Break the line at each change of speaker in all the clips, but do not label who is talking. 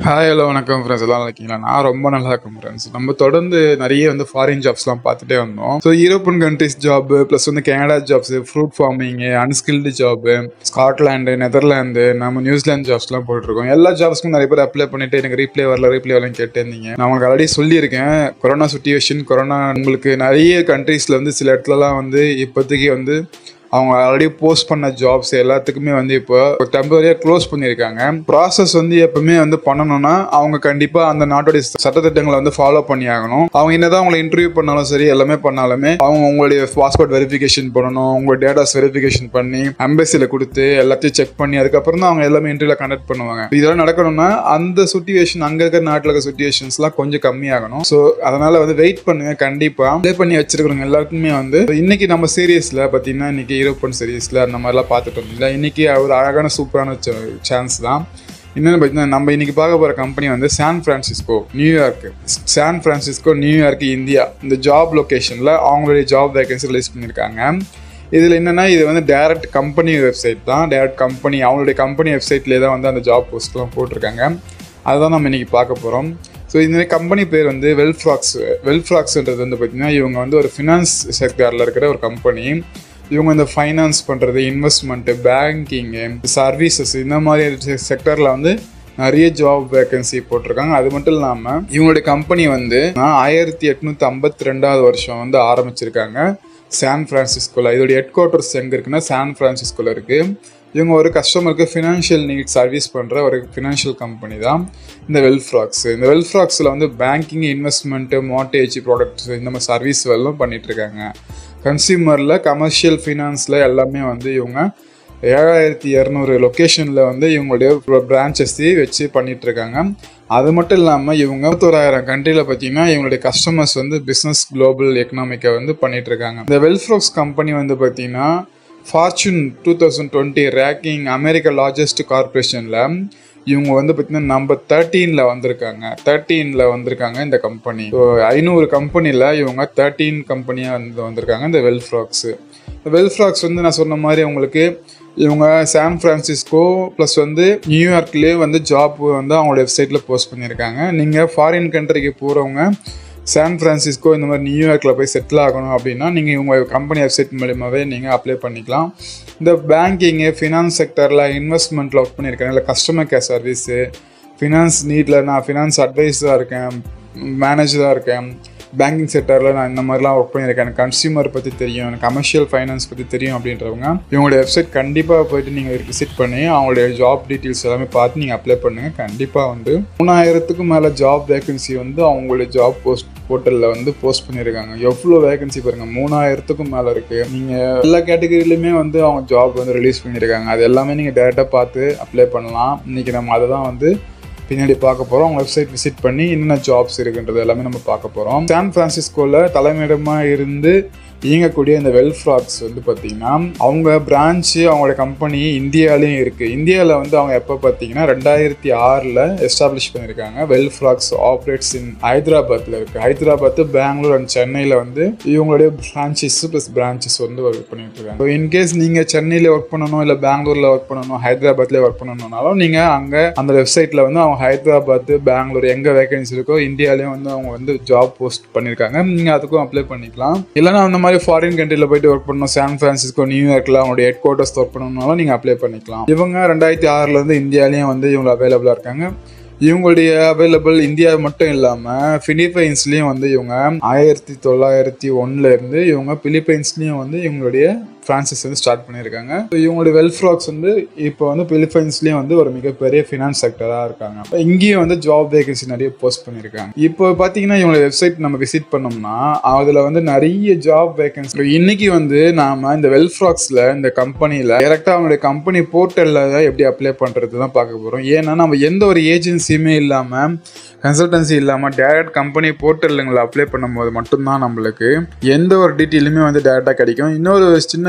hi hello வணக்கம் friends எல்லாம் நல்லா இருக்கீங்களா நான் ரொம்ப நல்லா இருக்கேன் ஃப்ரெண்ட்ஸ் நம்ம தொடர்ந்து நிறைய வந்து ஃபாரின் ஜாப்ஸ்லாம் பார்த்துட்டே வந்தோம் so European countries job plus வந்து Canada jobs fruit farming unskilled job Scotland Netherlands நம்ம நியூசிலாந்து ஜாப்ஸ்லாம் போட்டுருக்கோம் எல்லா ஜாப்ஸ்க்கும் நிறைய பேர் அப்ளை பண்ணிட்டு எனக்கு ரீப்ளே வரல ரீப்ளே வரலன்னு கேட்டே இருந்தீங்க நான் உங்களுக்கு ஆல்ரெடி சொல்லியிருக்கேன் கொரோனா சுச்சுவேஷன் கொரோனா உங்களுக்கு நிறைய கண்ட்ரீஸில் வந்து சில இடத்துலலாம் வந்து இப்போதைக்கு வந்து அவங்க ஆல்ரெடி போஸ்ட் பண்ண ஜாப்ஸ் எல்லாத்துக்குமே வந்து இப்போ டெம்பரரியாக க்ளோஸ் பண்ணியிருக்காங்க ப்ராசஸ் வந்து எப்பவுமே வந்து பண்ணணும்னா அவங்க கண்டிப்பாக அந்த நாட்டுடைய சட்டத்திட்டங்களை வந்து ஃபாலோ பண்ணி ஆகணும் அவங்க என்னதான் அவங்களை இன்டர்வியூ பண்ணாலும் சரி எல்லாமே பண்ணாலுமே அவங்க உங்களுடைய பாஸ்போர்ட் வெரிஃபிகேஷன் பண்ணணும் உங்களுடைய டேட்டாஸ் வெரிஃபிகேஷன் பண்ணி அம்பேசியில் கொடுத்து எல்லாத்தையும் செக் பண்ணி அதுக்கப்புறம் தான் அவங்க எல்லாமே இன்டர்வியூல கண்டக்ட் பண்ணுவாங்க இதெல்லாம் நடக்கணும்னா அந்த சுச்சுவேஷன் அங்கே இருக்கிற நாட்டில் இருக்க சுச்சுவேஷன்ஸ்லாம் கொஞ்சம் கம்மியாகணும் ஸோ அதனால வந்து வெயிட் பண்ணுங்க கண்டிப்பாக ப்ளே பண்ணி வச்சிருக்கிறவங்க எல்லாருக்குமே வந்து இன்னைக்கு நம்ம சீரியஸில் பார்த்தீங்கன்னா இன்னைக்கு யூரோப்பன் சீரீஸில் அந்த மாதிரிலாம் பார்த்துட்டு இருந்தோம்ல இன்னைக்கு ஒரு அழகான சூப்பரான சான்ஸ் தான் என்னென்னு பார்த்தீங்கன்னா நம்ம இன்னைக்கு பார்க்க போகிற கம்பெனி வந்து San Francisco New York San Francisco New York India இந்த ஜாப் லொக்கேஷனில் அவங்களுடைய ஜாப் வேகன்சி ரிலீஸ் பண்ணியிருக்காங்க இதில் என்னென்னா இது வந்து டேரக்ட் கம்பெனி வெப்சைட் தான் டேரக்ட் கம்பெனி அவங்களுடைய கம்பெனி வெப்சைட்லேயே தான் வந்து அந்த ஜாப் போஸ்ட்லாம் போட்டிருக்காங்க அதுதான் நம்ம இன்னைக்கு பார்க்க போகிறோம் ஸோ இந்த கம்பெனி பேர் வந்து வெல்ஃப்ராக்ஸ் வெல்ஃப்ராக்ஸ்ன்றது வந்து பார்த்திங்கன்னா இவங்க வந்து ஒரு ஃபினான்ஸ் செக்டாரில் இருக்கிற ஒரு கம்பெனி இவங்க இந்த ஃபைனான்ஸ் பண்ணுறது இன்வெஸ்ட்மெண்ட்டு பேங்கிங்கு சர்வீசஸ் இந்த மாதிரி செக்டரில் வந்து நிறைய ஜாப் வேகன்சி போட்டிருக்காங்க அது மட்டும் இல்லாமல் இவங்களுடைய கம்பெனி வந்து ஆயிரத்தி எட்நூற்றி ஐம்பத்தி ரெண்டாவது வருஷம் வந்து ஆரம்பிச்சிருக்காங்க சான் ஃப்ரான்சிஸ்கோவில் இதோடைய ஹெட் குவார்ட்டர்ஸ் எங்கே இருக்குன்னா சான் ஃப்ரான்சிஸ்கோவில் இருக்குது இவங்க ஒரு கஸ்டமருக்கு ஃபினான்ஷியல் நீட் சர்வீஸ் பண்ணுற ஒரு ஃபினான்ஷியல் கம்பெனி தான் இந்த வெல்ஃப்ராக்ஸ் இந்த வெல்ஃப்ராக்ஸில் வந்து பேங்கிங் இன்வெஸ்ட்மெண்ட்டு மார்டேஜ் ப்ராடக்ட்ஸ் இந்த மாதிரி சர்வீஸ் எல்லாம் பண்ணிட்டு இருக்காங்க கன்சியூமரில் கமர்ஷியல் ஃபினான்ஸில் எல்லாமே வந்து இவங்க ஏழாயிரத்தி இரநூறு லொக்கேஷனில் வந்து இவங்களுடைய பிரான்ச்சஸி வச்சு பண்ணிட்டு இருக்காங்க அது மட்டும் இல்லாமல் இவங்க முப்பத்தோராயிரம் கண்ட்ரியில் பார்த்தீங்கன்னா இவங்களுடைய கஸ்டமர்ஸ் வந்து பிஸ்னஸ் குளோபல் எக்கனாமிக்கை வந்து பண்ணிட்டு இருக்காங்க இந்த வெல்ஃப்ரோக்ஸ் கம்பெனி வந்து பார்த்தீங்கன்னா Fortune two thousand twenty ranking America largest கார்பரேஷனில் இவங்க வந்து பார்த்தீங்கன்னா நம்பர் தேர்ட்டீனில் வந்திருக்காங்க தேர்ட்டீனில் வந்திருக்காங்க இந்த கம்பெனி ஸோ ஐநூறு கம்பெனியில் இவங்க தேர்ட்டீன் கம்பெனியாக வந்து வந்திருக்காங்க இந்த வெல்ஃப்ராக்ஸு இந்த வெல்ஃப்ராக்ஸ் வந்து நான் சொன்ன மாதிரி அவங்களுக்கு இவங்க சான் ஃப்ரான்சிஸ்கோ ப்ளஸ் வந்து நியூயார்க்லேயே வந்து ஜாப் வந்து அவங்களோட வெப்சைட்டில் போஸ்ட் பண்ணியிருக்காங்க நீங்கள் ஃபாரின் கண்ட்ரிக்கு போகிறவங்க சான் ஃப்ரான்சிஸ்கோ இந்த மாதிரி நியூயார்க்கில் போய் செட்டில் ஆகணும் அப்படின்னா நீங்கள் உங்கள் கம்பெனி வெப்சைட் மூலியமாகவே நீங்கள் அப்ளை பண்ணிக்கலாம் இந்த பேங்கிங்கு ஃபினான்ஸ் செக்டரில் இன்வெஸ்ட்மெண்ட்டில் ஒர்க் பண்ணியிருக்கேன் இல்லை கஸ்டமர் கேர் சர்வீஸு ஃபினான்ஸ் நீட்டில் நான் ஃபினான்ஸ் அட்வைஸராக இருக்கேன் மேனேஜராக இருக்கேன் பேங்கிங் செக்டரில் நான் இந்த மாதிரிலாம் ஒர்க் பண்ணியிருக்கேன் எனக்கு கன்சியூமர் பற்றி தெரியும் எனக்கு கமர்ஷியல் ஃபைனான்ஸ் பற்றி தெரியும் அப்படின்றவங்க இவங்களுடைய வெப்சைட் கண்டிப்பாக போயிட்டு நீங்கள் விசிட் பண்ணி அவங்களுடைய ஜாப் டீட்டெயில்ஸ் எல்லாமே பார்த்து நீங்கள் அப்ளை பண்ணுங்கள் கண்டிப்பாக வந்து மூணாயிரத்துக்கும் மேலே ஜாப் வேகன்சி வந்து அவங்களுடைய ஜாப் போஸ்ட் போர்ட்டலில் வந்து போஸ்ட் பண்ணியிருக்காங்க எவ்வளோ வேகன்சி பாருங்கள் மூணாயிரத்துக்கும் மேலே இருக்குது நீங்கள் எல்லா கேட்டகரியிலுமே வந்து அவங்க ஜாப் வந்து ரிலீஸ் பண்ணியிருக்காங்க அது எல்லாமே நீங்கள் டேரெக்டாக பார்த்து அப்ளை பண்ணலாம் இன்றைக்கி நம்ம அதை தான் வந்து பின்னாடி பார்க்க போகிறோம் அவங்க வெப்சைட் விசிட் பண்ணி என்னென்ன ஜாப்ஸ் இருக்குன்றது எல்லாமே நம்ம பார்க்க போகிறோம் சான் ஃப்ரான்சிஸ்கோவில் தலைமையிடமாக இருந்து இயங்கக்கூடிய இந்த வெல்ஃப்ராக்ஸ் வந்து பார்த்திங்கன்னா அவங்க பிரான்ச்சு அவங்களோட கம்பெனி இந்தியாலையும் இருக்குது இந்தியாவில் வந்து அவங்க எப்போ பார்த்தீங்கன்னா ரெண்டாயிரத்தி ஆறில் எஸ்டாப்ளிஷ் பண்ணியிருக்காங்க வெல்ஃப்ராக்ஸ் ஆப்ரேட்ஸ் இன் ஹைதராபாத்தில் இருக்குது ஹைதராபாத் பெங்களூர் அண்ட் சென்னையில் வந்து இவங்களுடைய பிரான்ச்சஸ் ப்ளஸ் பிரான்ச்சஸ் வந்து ஒர்க் பண்ணிட்டு இருக்காங்க ஸோ இன்கேஸ் நீங்கள் சென்னையில் ஒர்க் பண்ணணும் இல்லை பெங்களூரில் ஒர்க் பண்ணணும் ஹைதராபாத்லேயே ஒர்க் பண்ணணும்னாலும் நீங்கள் அங்கே அந்த வெப்சைட்டில் வந்து அவங்க ஹைதராபாத் பெங்களூர் எங்கே வேகன்சி இருக்கோ இந்தியாலேயும் வந்து அவங்க வந்து ஜாப் போஸ்ட் பண்ணியிருக்காங்க நீங்கள் அதுக்கும் அப்ளை பண்ணிக்கலாம் இல்லைனா அந்த மாதிரி ஃபாரின் கண்ட்ரியில் போயிட்டு ஒர்க் பண்ணணும் சான் ஃப்ரான்சிஸ்கோ நியூயார்க்கில் அவங்களுடைய ஹெட் குவார்ட்டர்ஸ் ஒர்க் பண்ணணும்னாலும் நீங்கள் அப்ளை பண்ணிக்கலாம் இவங்க ரெண்டாயிரத்தி ஆறுலேருந்து இந்தியாலேயும் வந்து இவங்க அவைலபிளாக இருக்காங்க இவங்களுடைய அவைலபிள் இந்தியா மட்டும் இல்லாமல் பிலிப்பைன்ஸ்லேயும் வந்து இவங்க ஆயிரத்தி தொள்ளாயிரத்தி ஒன்றுலேருந்து இவங்க பிலிப்பைன்ஸ்லேயும் வந்து இவங்களுடைய ஃப்ரான்சைஸ் வந்து ஸ்டார்ட் பண்ணியிருக்காங்க ஸோ இவங்களுடைய வெல்ஃப்ராக்ஸ் வந்து இப்போ வந்து பிலிப்பைன்ஸ்லேயும் வந்து ஒரு மிகப்பெரிய ஃபினான்ஸ் செக்டராக இருக்காங்க இங்கேயும் வந்து ஜாப் வேகன்சி நிறைய போஸ்ட் பண்ணியிருக்காங்க இப்போ பார்த்தீங்கன்னா இவங்களோட வெப்சைட் நம்ம விசிட் பண்ணோம்னா அதில் வந்து நிறைய ஜாப் வேகன்சி இன்னைக்கு வந்து நாம் இந்த வெல்ஃப்ராக்ஸில் இந்த கம்பெனியில் டேரெக்டாக அவங்களுடைய கம்பெனி போர்ட்டலில் எப்படி அப்ளை பண்ணுறது தான் பார்க்க போகிறோம் ஏன்னா நம்ம எந்த ஒரு ஏஜென்சியுமே இல்லாமல் கன்சல்டன்சி இல்லாமல் டேரக்ட் கம்பெனி போர்ட்டலுங்களை அப்ளை பண்ணும்போது மட்டும்தான் நம்மளுக்கு எந்த ஒரு டீட்டெயிலுமே வந்து டேரெக்டாக கிடைக்கும் இன்னொரு சின்ன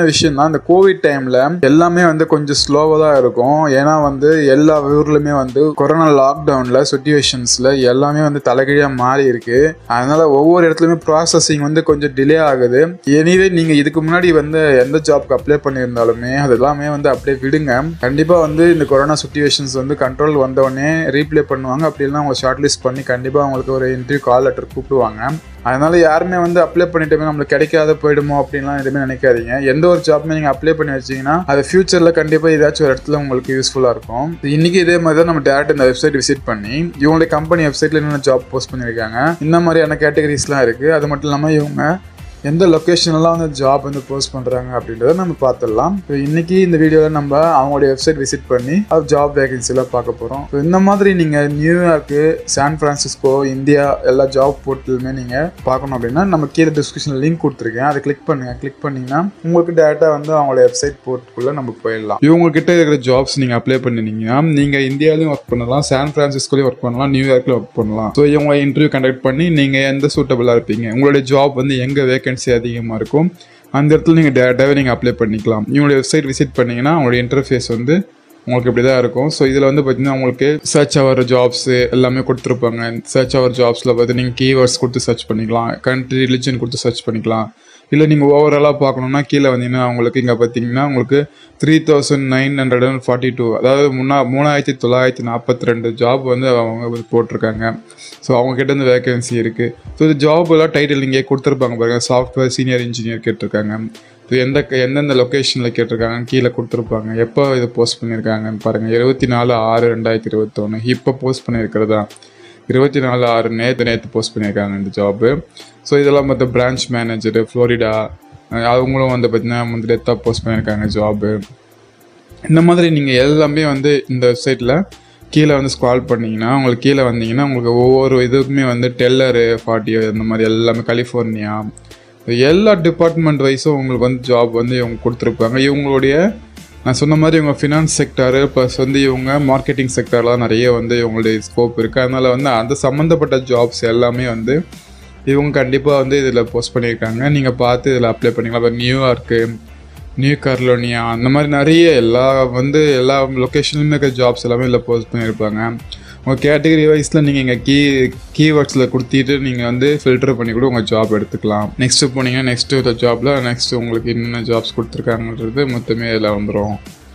விஷயம் தான் இந்த கோவிட் டைம்ல எல்லாமே வந்து கொஞ்சம் ஸ்லோவாக தான் இருக்கும் ஏன்னா வந்து எல்லா ஊர்லயுமே வந்து கொரோனா லாக்டவுன்ல சுச்சுவேஷன்ஸ்ல எல்லாமே வந்து தலைகீழா மாறி இருக்கு அதனால ஒவ்வொரு இடத்துலயுமே ப்ராசஸிங் வந்து கொஞ்சம் டிலே ஆகுது எனிவே நீங்க இதுக்கு முன்னாடி வந்து எந்த ஜாப்க்கு அப்ளை பண்ணியிருந்தாலுமே அது எல்லாமே வந்து அப்படியே விடுங்க கண்டிப்பா வந்து இந்த கொரோனா சுச்சுவேஷன்ஸ் வந்து கண்ட்ரோல் வந்தவொடனே ரீப்ளே பண்ணுவாங்க அப்படி இல்லைன்னா அவங்க ஷார்ட் லிஸ்ட் பண்ணி கண்டிப்பா அவங்களுக்கு ஒரு இன்டர்வியூ கால் லெட்டர் கூப்பிடுவாங்க அதனால யாருமே வந்து அப்ளை பண்ணிட்டோமே நம்மளுக்கு கிடைக்காத போயிடுமோ அப்படின்லாம் எதுவுமே நினைக்காதீங்க எந்த ஒரு ஜாப்மே நீங்கள் அப்ளை பண்ணி வச்சீங்கன்னா அது ஃபியூச்சரில் கண்டிப்பாக ஏதாச்சும் ஒரு இடத்துல உங்களுக்கு யூஸ்ஃபுல்லாக இருக்கும் இன்னைக்கு இதே மாதிரி தான் நம்ம டேரக்ட் இந்த வெப்சைட் விசிட் பண்ணி இவங்களுடைய கம்பெனி வெப்சைட்டில் என்னென்ன ஜாப் போஸ்ட் பண்ணியிருக்காங்க இந்த மாதிரியான கேட்டகரிஸ்லாம் இருக்குது அது மட்டும் இல்லாமல் இவங்க எந்த லொக்கேஷன்லாம் வந்து ஜாப் வந்து போஸ்ட் பண்ணுறாங்க அப்படின்றத நம்ம பார்த்துடலாம் ஸோ இன்னைக்கு இந்த வீடியோவில் நம்ம அவங்களுடைய வெப்சைட் விசிட் பண்ணி அது ஜாப் வேகன்சிலாம் பார்க்க போகிறோம் ஸோ இந்த மாதிரி நீங்கள் நியூயார்க்கு சான் ஃப்ரான்சிஸ்கோ இந்தியா எல்லா ஜாப் போர்ட்டலுமே நீங்கள் பார்க்கணும் அப்படின்னா நம்ம கீழே டிஸ்கிரிப்ஷனில் லிங்க் கொடுத்துருக்கேன் அதை கிளிக் பண்ணுங்க கிளிக் பண்ணிங்கன்னா உங்களுக்கு டேரெக்டாக வந்து அவங்களோட வெப்சைட் போர்ட்டுக்குள்ளே நம்ம போயிடலாம் இவங்க கிட்ட இருக்கிற ஜாப்ஸ் நீங்கள் அப்ளை பண்ணினீங்கன்னா நீங்கள் இந்தியாலையும் ஒர்க் பண்ணலாம் சான் ஃப்ரான்சிஸ்கோலையும் ஒர்க் பண்ணலாம் நியூயார்க்லையும் ஒர்க் பண்ணலாம் ஸோ இவங்க இன்டர்வியூ கண்டக்ட் பண்ணி நீங்கள் எந்த சூட்டபிளாக இருப்பீங்க உங்களுடைய ஜாப் வந்து எங்கே வேகன்சி அதிகமாக இருக்கும் அந்த இடத்துல நீங்கள் டேரெக்டாகவே நீங்கள் அப்ளை பண்ணிக்கலாம் இவங்களுடைய வெப்சைட் விசிட் பண்ணீங்கன்னா அவங்களுடைய இன்டர்ஃபேஸ் வந்து உங்களுக்கு இப்படி தான் இருக்கும் ஸோ இதில் வந்து பார்த்தீங்கன்னா உங்களுக்கு சர்ச் ஆகிற ஜாப்ஸு எல்லாமே கொடுத்துருப்பாங்க சர்ச் ஆகிற ஜாப்ஸில் பார்த்து நீங்கள் கீவேர்ட்ஸ் கொடுத்து சர்ச் பண்ணிக்கலாம் கண்ட்ரி ரிலிஜன் கொடுத்து சர்ச் பண்ணிக்கலாம் இல்லை நீங்கள் ஓவராலாக பார்க்கணுன்னா கீழே வந்தீங்கன்னா உங்களுக்கு இங்கே பார்த்தீங்கன்னா உங்களுக்கு three thousand nine hundred and forty two அதாவது முன்னா மூணாயிரத்தி தொள்ளாயிரத்தி நாற்பத்தி ரெண்டு ஜாப் வந்து அவங்க வந்து போட்டிருக்காங்க ஸோ அவங்க கிட்ட இருந்து வேகன்சி இருக்குது ஸோ இது ஜாப் எல்லாம் டைட்டில் இங்கே கொடுத்துருப்பாங்க பாருங்கள் சாஃப்ட்வேர் சீனியர் இன்ஜினியர் கேட்டிருக்காங்க ஸோ எந்த எந்தெந்த லொக்கேஷனில் கேட்டிருக்காங்க கீழே கொடுத்துருப்பாங்க எப்போ இதை போஸ்ட் பண்ணியிருக்காங்கன்னு பாருங்கள் இருபத்தி நாலு ஆறு ரெண்டாயிரத்தி இருபத்தொன்று இப்போ போஸ்ட் பண்ணியிருக்கிறதா இருபத்தி நாலு ஆறு நேற்று நேற்று போஸ்ட் பண்ணியிருக்காங்க இந்த ஜாப்பு ஸோ இதெல்லாம் மற்ற பிரான்ச் மேனேஜரு ஃப்ளோரிடா அவங்களும் வந்து பார்த்தீங்கன்னா வந்து டெத்தாக போஸ்ட் பண்ணியிருக்காங்க ஜாபு இந்த மாதிரி நீங்கள் எல்லாமே வந்து இந்த வெப்சைட்டில் கீழே வந்து ஸ்க்ரால் பண்ணிங்கன்னா உங்களுக்கு கீழே வந்தீங்கன்னா உங்களுக்கு ஒவ்வொரு இதுக்குமே வந்து டெல்லரு ஃபார்ட்டியோ இந்த மாதிரி எல்லாமே கலிஃபோர்னியா எல்லா டிபார்ட்மெண்ட் வைஸும் உங்களுக்கு வந்து ஜாப் வந்து இவங்க கொடுத்துருப்பாங்க இவங்களுடைய நான் சொன்ன மாதிரி இவங்க ஃபினான்ஸ் செக்டாரு ப்ளஸ் வந்து இவங்க மார்க்கெட்டிங் செக்டார்லாம் நிறைய வந்து இவங்களுடைய ஸ்கோப் இருக்குது அதனால் வந்து அந்த சம்மந்தப்பட்ட ஜாப்ஸ் எல்லாமே வந்து இவங்க கண்டிப்பாக வந்து இதில் போஸ்ட் பண்ணியிருக்காங்க நீங்கள் பார்த்து இதில் அப்ளை பண்ணிக்கலாம் இப்போ நியூயார்க்கு நியூ கர்லோனியா அந்த மாதிரி நிறைய எல்லா வந்து எல்லா லொக்கேஷன்லையுமே இருக்க ஜாப்ஸ் எல்லாமே இதில் போஸ்ட் பண்ணியிருப்பாங்க உங்கள் கேட்டகரி வைஸில் நீங்கள் இங்கே கீ கீவேர்ட்ஸில் கொடுத்திட்டு நீங்கள் வந்து ஃபில்டர் பண்ணி கூட உங்கள் ஜாப் எடுத்துக்கலாம் நெக்ஸ்ட்டு போனீங்கன்னா நெக்ஸ்ட்டு ஜாப்பில் நெக்ஸ்ட்டு உங்களுக்கு என்னென்ன ஜாப்ஸ் கொடுத்துருக்காங்கன்றது மொத்தமே இதில் வந்துடும்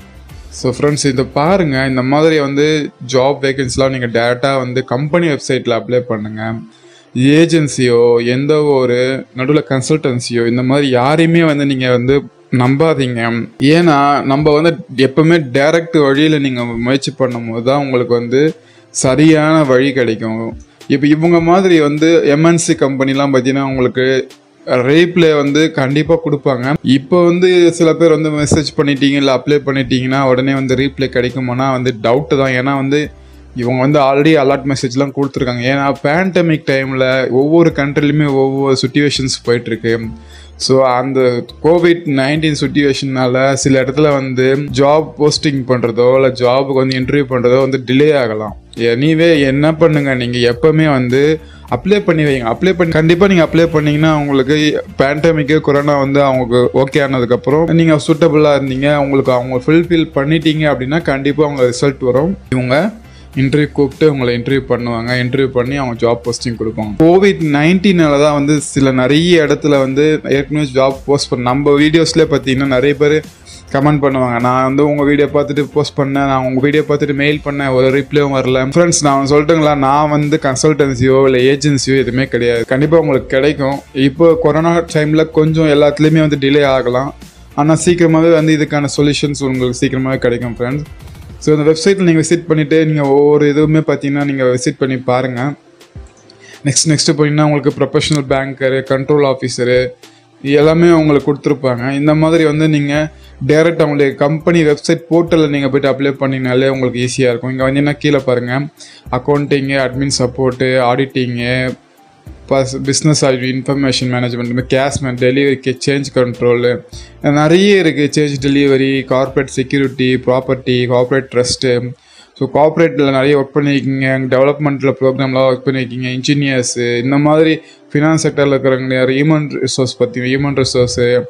ஸோ ஃப்ரெண்ட்ஸ் இதை பாருங்கள் இந்த மாதிரி வந்து ஜாப் வேகன்சிலாம் நீங்கள் டேரெக்டாக வந்து கம்பெனி வெப்சைட்டில் அப்ளை பண்ணுங்கள் ஏஜென்சியோ எந்த ஒரு நடுவில் கன்சல்டன்சியோ இந்த மாதிரி யாரையுமே வந்து நீங்கள் வந்து நம்பாதீங்க ஏன்னா நம்ம வந்து எப்பவுமே டைரக்ட் வழியில் நீங்கள் முயற்சி பண்ணும்போது தான் உங்களுக்கு வந்து சரியான வழி கிடைக்கும் இப்போ இவங்க மாதிரி வந்து எம்என்சி கம்பெனிலாம் பார்த்தீங்கன்னா உங்களுக்கு ரீப்ளே வந்து கண்டிப்பாக கொடுப்பாங்க இப்போ வந்து சில பேர் வந்து மெசேஜ் பண்ணிட்டீங்க இல்லை அப்ளை பண்ணிட்டீங்கன்னா உடனே வந்து ரீப்ளே கிடைக்குமானா வந்து டவுட்டு தான் ஏன்னா வந்து இவங்க வந்து ஆல்ரெடி அலர்ட் மெசேஜ்லாம் கொடுத்துருக்காங்க ஏன்னா பேண்டமிக் டைமில் ஒவ்வொரு கண்ட்ரிலையுமே ஒவ்வொரு சுச்சுவேஷன்ஸ் போயிட்டுருக்கு ஸோ அந்த கோவிட் நைன்டீன் சுச்சுவேஷனால சில இடத்துல வந்து ஜாப் போஸ்டிங் பண்ணுறதோ இல்லை ஜாபுக்கு வந்து இன்டர்வியூ பண்ணுறதோ வந்து டிலே ஆகலாம் எனிவே என்ன பண்ணுங்க நீங்கள் எப்போவுமே வந்து அப்ளை பண்ணி வைங்க அப்ளை பண்ணி கண்டிப்பாக நீங்கள் அப்ளை பண்ணீங்கன்னா உங்களுக்கு பேண்டமிக்கு கொரோனா வந்து அவங்களுக்கு ஓகே ஆனதுக்கப்புறம் நீங்கள் சூட்டபுளாக இருந்தீங்க உங்களுக்கு அவங்க ஃபுல்ஃபில் பண்ணிட்டீங்க அப்படின்னா கண்டிப்பாக அவங்க ரிசல்ட் வரும் இவங்க இன்டர்வியூ கூப்பிட்டு உங்களை இன்டர்வியூ பண்ணுவாங்க இன்டர்வியூ பண்ணி அவங்க ஜாப் போஸ்டிங் கொடுப்பாங்க கோவிட் நைன்டீனால தான் வந்து சில நிறைய இடத்துல வந்து ஏற்கனவே ஜாப் போஸ்ட் பண்ண நம்ம வீடியோஸ்லேயே பார்த்தீங்கன்னா நிறைய பேர் கமெண்ட் பண்ணுவாங்க நான் வந்து உங்கள் வீடியோ பார்த்துட்டு போஸ்ட் பண்ணேன் நான் உங்கள் வீடியோ பார்த்துட்டு மெயில் பண்ணேன் ஒரு ரிப்ளையும் வரல ஃப்ரெண்ட்ஸ் நான் சொல்லட்டுங்களா நான் வந்து கன்சல்டன்சியோ இல்லை ஏஜென்சியோ எதுவுமே கிடையாது கண்டிப்பாக உங்களுக்கு கிடைக்கும் இப்போ கொரோனா டைமில் கொஞ்சம் எல்லாத்துலேயுமே வந்து டிலே ஆகலாம் ஆனால் சீக்கிரமாகவே வந்து இதுக்கான சொல்யூஷன்ஸ் உங்களுக்கு சீக்கிரமாகவே கிடைக்கும் ஃப்ரெண்ட்ஸ் ஸோ இந்த வெப்சைட்டில் நீங்கள் விசிட் பண்ணிவிட்டு நீங்கள் ஒவ்வொரு இதுவுமே பார்த்தீங்கன்னா நீங்கள் விசிட் பண்ணி பாருங்கள் நெக்ஸ்ட் நெக்ஸ்ட்டு போனீங்கன்னா உங்களுக்கு ப்ரொஃபஷனல் பேங்கரு கண்ட்ரோல் ஆஃபீஸரு எல்லாமே உங்களுக்கு கொடுத்துருப்பாங்க இந்த மாதிரி வந்து நீங்கள் டேரெக்ட் அவங்களுடைய கம்பெனி வெப்சைட் போர்ட்டலில் நீங்கள் போய்ட்டு அப்ளை பண்ணினாலே உங்களுக்கு ஈஸியாக இருக்கும் இங்கே வந்தீங்கன்னா கீழே பாருங்கள் accounting admin support auditing bus business information management cash man delivery change control நிறைய இருக்குது change delivery corporate security property corporate trust so கார்ப்பரேட்டில் நிறைய ஒர்க் பண்ணியிருக்கீங்க டெவலப்மெண்ட்டில் ப்ரோக்ராம்லாம் ஒர்க் பண்ணியிருக்கீங்க இன்ஜினியர்ஸு இந்த மாதிரி ஃபினான்ஸ் செக்டரில் இருக்கிறவங்க ஹியூமன் ரிசோர்ஸ் பற்றி human resource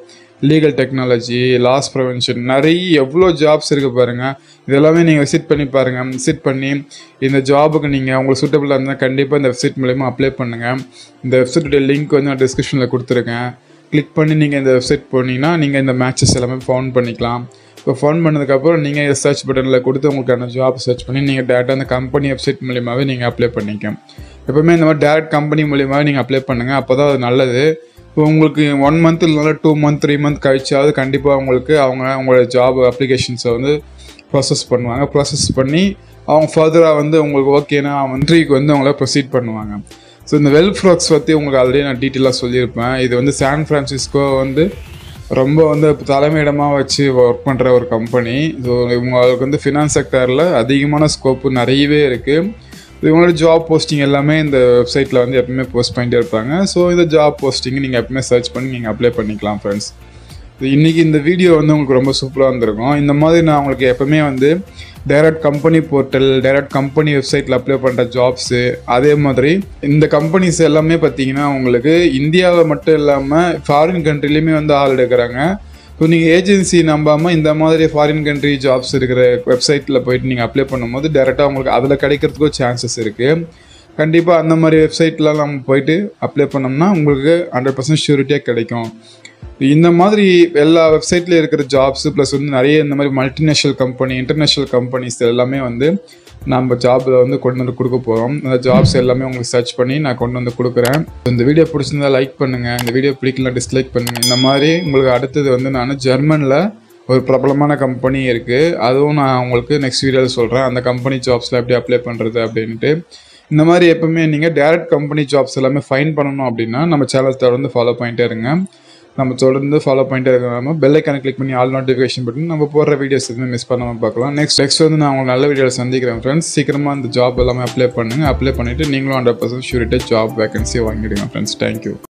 legal technology loss prevention நிறைய எவ்வளோ ஜாப்ஸ் இருக்குது பாருங்கள் இதெல்லாமே நீங்கள் விசிட் பண்ணி பாருங்கள் விசிட் பண்ணி இந்த ஜாபுக்கு நீங்கள் உங்களுக்கு சூட்டபுளாக இருந்தால் கண்டிப்பாக இந்த வெப்சைட் மூலயமா அப்ளை பண்ணுங்கள் இந்த வெப்சைட்டுடைய லிங்க் வந்து நான் டிஸ்கிரிப்ஷனில் கொடுத்துருக்கேன் கிளிக் பண்ணி நீங்கள் இந்த வெப்சைட் போனீங்கன்னா நீங்கள் இந்த மேட்சஸ் எல்லாமே ஃபவுண்ட் பண்ணிக்கலாம் இப்போ ஃபோன் பண்ணதுக்கப்புறம் நீங்கள் சர்ச் பட்டனில் கொடுத்து உங்களுக்கான ஜாப் சர்ச் பண்ணி நீங்கள் டேரெக்டாக அந்த கம்பெனி வெப்சைட் மூலியமாகவே நீங்கள் அப்ளை பண்ணிக்க எப்போவுமே இந்த மாதிரி டேரக்ட் கம்பெனி மூலியமாகவே நீங்கள் அப்ளை பண்ணுங்கள் அப்போ தான் அது நல்லது இப்போ உங்களுக்கு ஒன் மந்த் இல்லைனா டூ மந்த் த்ரீ மந்த் கழிச்சாவது கண்டிப்பாக உங்களுக்கு அவங்க உங்களோட ஜாப் அப்ளிகேஷன்ஸை வந்து ப்ராசஸ் பண்ணுவாங்க ப்ராசஸ் பண்ணி அவங்க ஃபர்தராக வந்து உங்களுக்கு ஓகேனா இன்ட்ரிக்கு வந்து அவங்கள ப்ரொசீட் பண்ணுவாங்க ஸோ இந்த வெல் ஃப்ராக்ஸ் பற்றி உங்களுக்கு ஆல்ரெடி நான் டீட்டெயிலாக சொல்லியிருப்பேன் இது வந்து சான் ஃப்ரான்சிஸ்கோ வந்து ரொம்ப வந்து தலைமையிடமாக வச்சு ஒர்க் பண்ணுற ஒரு கம்பெனி ஸோ இவங்களுக்கு வந்து ஃபினான்ஸ் செக்டரில் அதிகமான ஸ்கோப்பு நிறையவே இருக்குது இவங்களோட ஜாப் போஸ்டிங் எல்லாமே இந்த வெப்சைட்டில் வந்து எப்பவுமே போஸ்ட் பண்ணிட்டே இருப்பாங்க ஸோ இந்த ஜாப் போஸ்டிங் நீங்கள் எப்பவுமே சர்ச் பண்ணி நீங்கள் அப்ளை பண்ணிக்கலாம் ஃப்ரெண்ட்ஸ் இன்றைக்கி இந்த வீடியோ வந்து உங்களுக்கு ரொம்ப சூப்பராக இருந்திருக்கும் இந்த மாதிரி நான் உங்களுக்கு எப்பவுமே வந்து direct company portal direct company வெப்சைட்டில் அப்ளை பண்ணுற ஜாப்ஸு அதே மாதிரி இந்த கம்பெனிஸ் எல்லாமே பார்த்தீங்கன்னா உங்களுக்கு இந்தியாவில் மட்டும் இல்லாமல் ஃபாரின் கண்ட்ரிலையுமே வந்து ஆள் எடுக்கிறாங்க ஸோ நீங்கள் ஏஜென்சி நம்பாமல் இந்த மாதிரி ஃபாரின் கண்ட்ரி ஜாப்ஸ் இருக்கிற வெப்சைட்டில் போயிட்டு நீங்கள் அப்ளை பண்ணும்போது டேரெக்டாக உங்களுக்கு அதில் கிடைக்கிறதுக்கும் சான்சஸ் இருக்குது கண்டிப்பாக அந்த மாதிரி வெப்சைட்டில் நம்ம போயிட்டு அப்ளை பண்ணோம்னா உங்களுக்கு ஹண்ட்ரட் பர்சன்ட் ஷூரிட்டியாக கிடைக்கும் இந்த மாதிரி எல்லா வெப்சைட்லேயும் இருக்கிற ஜாப்ஸ் ப்ளஸ் வந்து நிறைய இந்த மாதிரி மல்டிநேஷ்னல் கம்பெனி இன்டர்நேஷ்னல் கம்பெனிஸ் எல்லாமே வந்து நம்ம ஜாபில் வந்து கொண்டு வந்து கொடுக்க போகிறோம் அந்த ஜாப்ஸ் எல்லாமே உங்களுக்கு சர்ச் பண்ணி நான் கொண்டு வந்து கொடுக்குறேன் இந்த வீடியோ பிடிச்சிருந்தா லைக் பண்ணுங்கள் இந்த வீடியோ பிடிக்கலாம் டிஸ்லைக் பண்ணுங்கள் இந்த மாதிரி உங்களுக்கு அடுத்தது வந்து நான் ஜெர்மனில் ஒரு பிரபலமான கம்பெனி இருக்குது அதுவும் நான் உங்களுக்கு நெக்ஸ்ட் வீடியோவில் சொல்கிறேன் அந்த கம்பெனி ஜாப்ஸில் எப்படி அப்ளை பண்ணுறது அப்படின்ட்டு இந்த மாதிரி எப்பவுமே நீங்கள் டேரக்ட் கம்பெனி ஜாப்ஸ் எல்லாமே ஃபைன் பண்ணணும் அப்படின்னா நம்ம சேனல் தொடர்ந்து ஃபாலோ பண்ணிட்டே இருங்க நம்ம தொடர்ந்து ஃபாலோ பண்ணிட்டே இருக்கிறாம பெல் ஐக்கான கிளிக் பண்ணி ஆல் நோட்டிஃபிகேஷன் பண்ணி நம்ம போடுற வீடியோஸ் எதுவுமே மிஸ் பண்ணாமல் பார்க்கலாம் நெக்ஸ்ட் நெக்ஸ்ட் வந்து நான் உங்களுக்கு நல்ல வீடியோவில் சந்திக்கிறேன் ஃப்ரெண்ட்ஸ் சீக்கிரமாக அந்த ஜாப் எல்லாமே அப்ளை பண்ணுங்கள் அப்ளை பண்ணிவிட்டு நீங்களும் ஹண்ட்ரட் பர்சன்ட் ஷூரிட்டாக ஜாப் வேகன்சியை வாங்கிடுங்க ஃப்ரெண்ட்ஸ் தேங்க்யூ